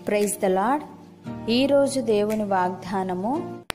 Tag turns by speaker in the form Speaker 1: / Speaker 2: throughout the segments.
Speaker 1: praise the lord ఈరోజు దేవుని వాగ్దానము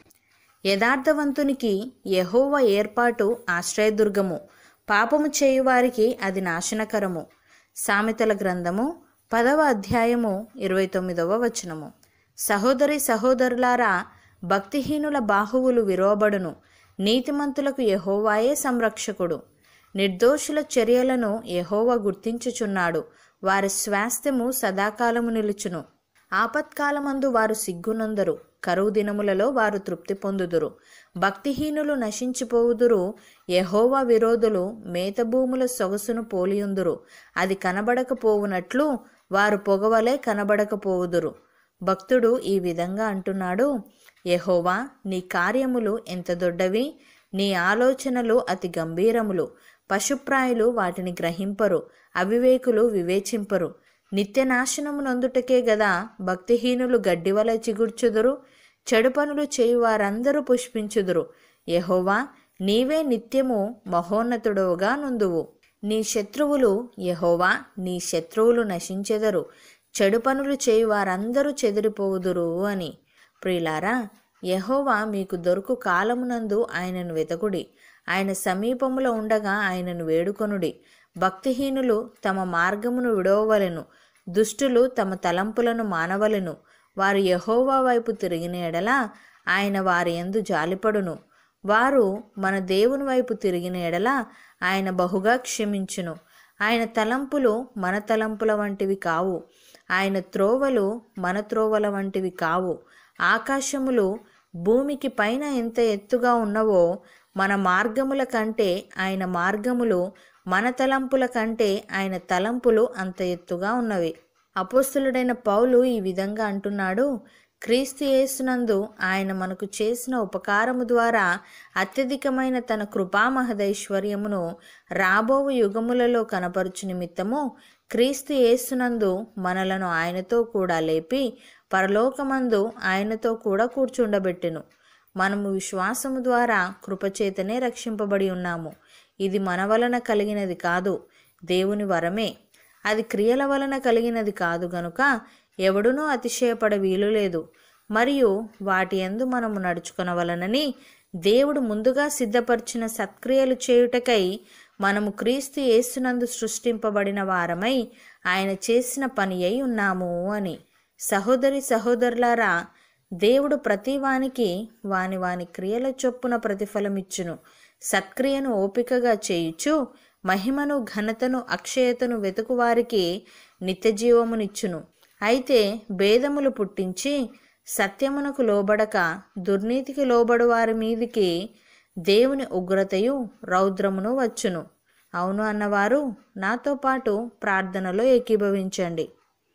Speaker 1: యథార్థవంతునికి యెహోవా ఏర్పాటు ఆశ్రయదుర్గము పాపము చేయువారికి అది నాశనకరము సామెతల గ్రంథము పదవ అధ్యాయము ఇరవై తొమ్మిదవ వచనము సహోదరి సహోదరులారా భక్తిహీనుల బాహువులు విరోబడును నీతిమంతులకు యెహోవాయే సంరక్షకుడు నిర్దోషుల చర్యలను యెహోవా గుర్తించుచున్నాడు వారి స్వాస్థ్యము సదాకాలము నిలుచును ఆపత్కాలమందు వారు సిగ్గునందరు కరువు దినములలో వారు తృప్తి పొందుదురు భక్తిహీనులు నశించిపోవుదురు యెహోవా విరోధులు మేతభూముల సొగసును పోలియుందురు అది కనబడకపోవునట్లు వారు పొగవలే కనబడకపోవుదురు భక్తుడు ఈ విధంగా అంటున్నాడు యెహోవా నీ కార్యములు ఎంత దొడ్డవి నీ ఆలోచనలు అతి గంభీరములు పశుప్రాయులు వాటిని గ్రహింపరు అవివేకులు వివేచింపరు నిత్యనాశనమునందుటకే గదా భక్తిహీనులు గడ్డివల చిగుర్చుదురు చెడు పనులు చేయు వారందరూ పుష్పించుదురు యెహోవా నీవే నిత్యము మహోన్నతుడవుగా నుందువు నీ శత్రువులు యెహోవా నీ శత్రువులు నశించెదరు చెడు పనులు చేయు వారందరూ చెదిరిపోవుదురు అని ప్రియులారా యెహోవా మీకు దొరుకు కాలమునందు ఆయనను వెతకుడి ఆయన సమీపములో ఉండగా ఆయనను వేడుకొనుడి భక్తిహీనులు తమ మార్గమును విడవవలెను దుష్టులు తమ తలంపులను మానవలెను వారు యెహోవా వైపు తిరిగిన ఎడల ఆయన వారి యందు జాలిపడును వారు మన దేవుని వైపు తిరిగిన ఎడల ఆయన బహుగా క్షమించును ఆయన తలంపులు మన తలంపుల వంటివి కావు ఆయన త్రోవలు మన త్రోవల వంటివి కావు ఆకాశములు భూమికి పైన ఎంత ఎత్తుగా ఉన్నవో మన మార్గముల కంటే ఆయన మార్గములు మన తలంపుల కంటే ఆయన తలంపులు అంత ఎత్తుగా ఉన్నవి అపోస్తులుడైన పౌలు ఈ విధంగా అంటున్నాడు క్రీస్తు యేసునందు ఆయన మనకు చేసిన ఉపకారము ద్వారా అత్యధికమైన తన కృపామహదైశ్వర్యమును రాబోవు యుగములలో కనపరుచు నిమిత్తము క్రీస్తు యేసునందు మనలను ఆయనతో కూడా లేపి పరలోకమందు ఆయనతో కూడా కూర్చుండబెట్టెను మనము విశ్వాసము ద్వారా కృపచేతనే రక్షింపబడి ఉన్నాము ఇది మన వలన కలిగినది కాదు దేవుని వరమే అది క్రియల వలన కలిగినది కాదు గనుక ఎవడునూ అతిశయపడ వీలు లేదు మరియు వాటి యందు మనము నడుచుకొనవలనని దేవుడు ముందుగా సిద్ధపరిచిన సత్క్రియలు చేయుటకై మనము క్రీస్తు యేసునందు సృష్టింపబడిన వారమై ఆయన చేసిన పని అయి ఉన్నాము అని సహోదరి సహోదరులారా దేవుడు ప్రతి వానికి వాని వాని క్రియల చొప్పున ప్రతిఫలమిచ్చును సత్క్రియను ఓపికగా చేయుచు మహిమను ఘనతను అక్షయతను వెతుకు వారికి నిత్యజీవమునిచ్చును అయితే భేదములు పుట్టించి సత్యమునకు లోబడక దుర్నీతికి లోబడు వారి మీదికి దేవుని ఉగ్రతయు రౌద్రమును వచ్చును అవును అన్నవారు నాతో పాటు ప్రార్థనలో ఏకీభవించండి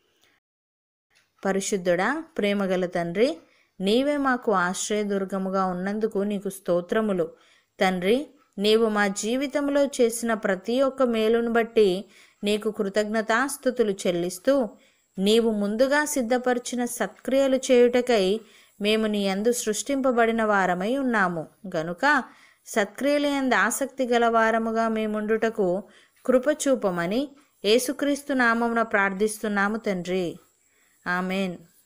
Speaker 1: పరిశుద్ధుడా ప్రేమగల తండ్రి నీవే మాకు ఆశ్రయదుర్గముగా ఉన్నందుకు నీకు స్తోత్రములు తండ్రి నీవు మా జీవితంలో చేసిన ప్రతి ఒక్క మేలును బట్టి నీకు కృతజ్ఞతాస్థుతులు చెల్లిస్తూ నీవు ముందుగా సిద్ధపరిచిన సత్క్రియలు చేయుటకై మేము నీ యందు సృష్టింపబడిన వారమై ఉన్నాము గనుక సత్క్రియల యందు ఆసక్తి గల వారముగా మేముండుటకు కృపచూపమని యేసుక్రీస్తు నామమున ప్రార్థిస్తున్నాము తండ్రి ఆమెన్